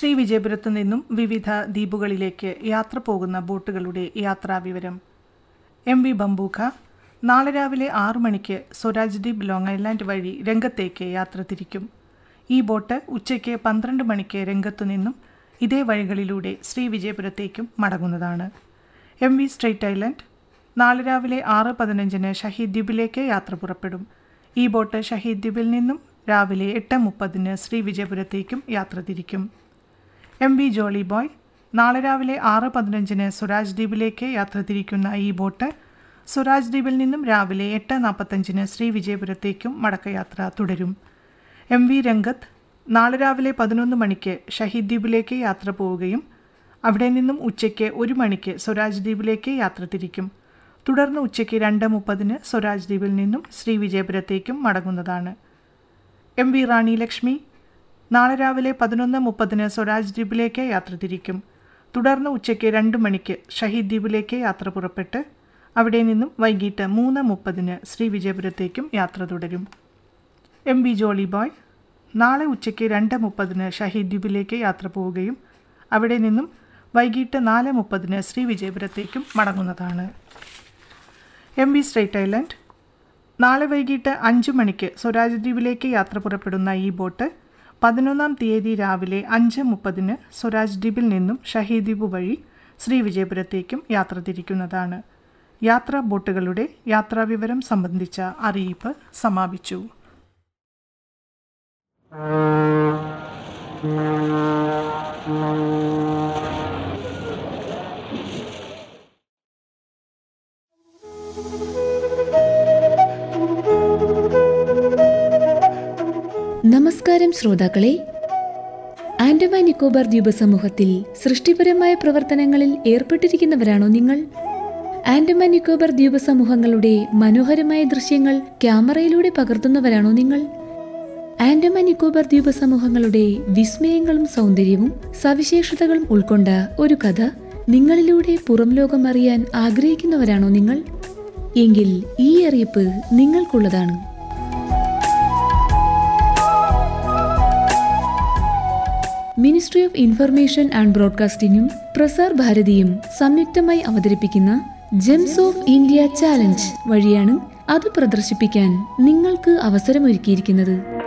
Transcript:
ശ്രീവിജയപുരത്തു നിന്നും വിവിധ ദ്വീപുകളിലേക്ക് യാത്ര പോകുന്ന ബോട്ടുകളുടെ യാത്രാവിവരം എം വി ബംബൂഖ നാളെ രാവിലെ ആറു മണിക്ക് സ്വരാജ് ദ്വീപ് ലോങ് ഐലാൻഡ് വഴി രംഗത്തേക്ക് യാത്ര തിരിക്കും ഈ ബോട്ട് ഉച്ചയ്ക്ക് പന്ത്രണ്ട് മണിക്ക് രംഗത്തു നിന്നും ഇതേ വഴികളിലൂടെ ശ്രീവിജയപുരത്തേക്കും മടങ്ങുന്നതാണ് എം വി സ്ട്രേറ്റ് ഐലൻഡ് നാളെ രാവിലെ ആറ് പതിനഞ്ചിന് ഷഹീദ് ദ്വീപിലേക്ക് യാത്ര പുറപ്പെടും ഈ ബോട്ട് ഷഹീദ് ദ്വീപിൽ നിന്നും രാവിലെ എട്ട് മുപ്പതിന് ശ്രീവിജയപുരത്തേക്കും യാത്ര തിരിക്കും എം വി ജോളി ബോയ് നാളെ രാവിലെ ആറ് പതിനഞ്ചിന് സ്വരാജ് ദ്വീപിലേക്ക് യാത്ര തിരിക്കുന്ന ഈ ബോട്ട് സ്വരാജ് ദ്വീപിൽ നിന്നും രാവിലെ എട്ട് നാൽപ്പത്തഞ്ചിന് ശ്രീവിജയപുരത്തേക്കും മടക്കയാത്ര തുടരും എം വി രംഗത്ത് നാളെ രാവിലെ പതിനൊന്ന് മണിക്ക് ഷഹീദ് ദ്വീപിലേക്ക് യാത്ര പോവുകയും അവിടെ നിന്നും ഉച്ചയ്ക്ക് ഒരു മണിക്ക് സ്വരാജ് ദ്വീപിലേക്ക് യാത്ര തിരിക്കും തുടർന്ന് ഉച്ചയ്ക്ക് രണ്ട് മുപ്പതിന് സ്വരാജ് ദ്വീപിൽ നിന്നും ശ്രീവിജയപുരത്തേക്കും മടങ്ങുന്നതാണ് എം വി റാണി ലക്ഷ്മി നാളെ രാവിലെ പതിനൊന്ന് മുപ്പതിന് സ്വരാജ് ദ്വീപിലേക്ക് യാത്ര തിരിക്കും തുടർന്ന് ഉച്ചയ്ക്ക് രണ്ട് മണിക്ക് ഷഹീദ് ദ്വീപിലേക്ക് യാത്ര പുറപ്പെട്ട് അവിടെ നിന്നും വൈകിട്ട് മൂന്ന് മുപ്പതിന് ശ്രീവിജയപുരത്തേക്കും യാത്ര തുടരും എം വി ജോളി ബോയ് നാളെ ഉച്ചയ്ക്ക് രണ്ട് മുപ്പതിന് ഷഹീദ് ദ്വീപിലേക്ക് യാത്ര പോവുകയും അവിടെ നിന്നും വൈകിട്ട് നാല് മുപ്പതിന് ശ്രീവിജയപുരത്തേക്കും മടങ്ങുന്നതാണ് എം വി സ്ട്രേറ്റ് ഐലൻഡ് നാളെ വൈകിട്ട് അഞ്ച് മണിക്ക് സ്വരാജ് ദ്വീപിലേക്ക് യാത്ര പുറപ്പെടുന്ന ഈ ബോട്ട് പതിനൊന്നാം തീയതി രാവിലെ അഞ്ച് മുപ്പതിന് സ്വരാജ് ദ്വീപിൽ നിന്നും ഷഹീദ് ദ്വീപ് വഴി ശ്രീവിജയപുരത്തേക്കും യാത്ര തിരിക്കുന്നതാണ് യാത്രാ ബോട്ടുകളുടെ യാത്രാവിവരം സംബന്ധിച്ച അറിയിപ്പ് സമാപിച്ചു നമസ്കാരം ശ്രോതാക്കളെ ആൻഡമാൻ നിക്കോബാർ ദ്വീപ സമൂഹത്തിൽ സൃഷ്ടിപരമായ പ്രവർത്തനങ്ങളിൽ ഏർപ്പെട്ടിരിക്കുന്നവരാണോ നിങ്ങൾ ആൻഡമാൻ നിക്കോബാർ ദ്വീപ സമൂഹങ്ങളുടെ മനോഹരമായ ദൃശ്യങ്ങൾ ക്യാമറയിലൂടെ പകർത്തുന്നവരാണോ നിങ്ങൾ ആൻഡമാൻ നിക്കോബാർ ദ്വീപ സമൂഹങ്ങളുടെ വിസ്മയങ്ങളും സൗന്ദര്യവും സവിശേഷതകളും ഉൾക്കൊണ്ട ഒരു കഥ നിങ്ങളിലൂടെ പുറം ലോകം അറിയാൻ ആഗ്രഹിക്കുന്നവരാണോ നിങ്ങൾ എങ്കിൽ ഈ അറിയിപ്പ് നിങ്ങൾക്കുള്ളതാണ് മിനിസ്ട്രി ഓഫ് ഇൻഫർമേഷൻ ആൻഡ് ബ്രോഡ്കാസ്റ്റിംഗും പ്രസാർ ഭാരതിയും സംയുക്തമായി അവതരിപ്പിക്കുന്ന ജെംസ് ഓഫ് ഇന്ത്യ ചാലഞ്ച് വഴിയാണ് അത് പ്രദർശിപ്പിക്കാൻ നിങ്ങൾക്ക് അവസരമൊരുക്കിയിരിക്കുന്നത്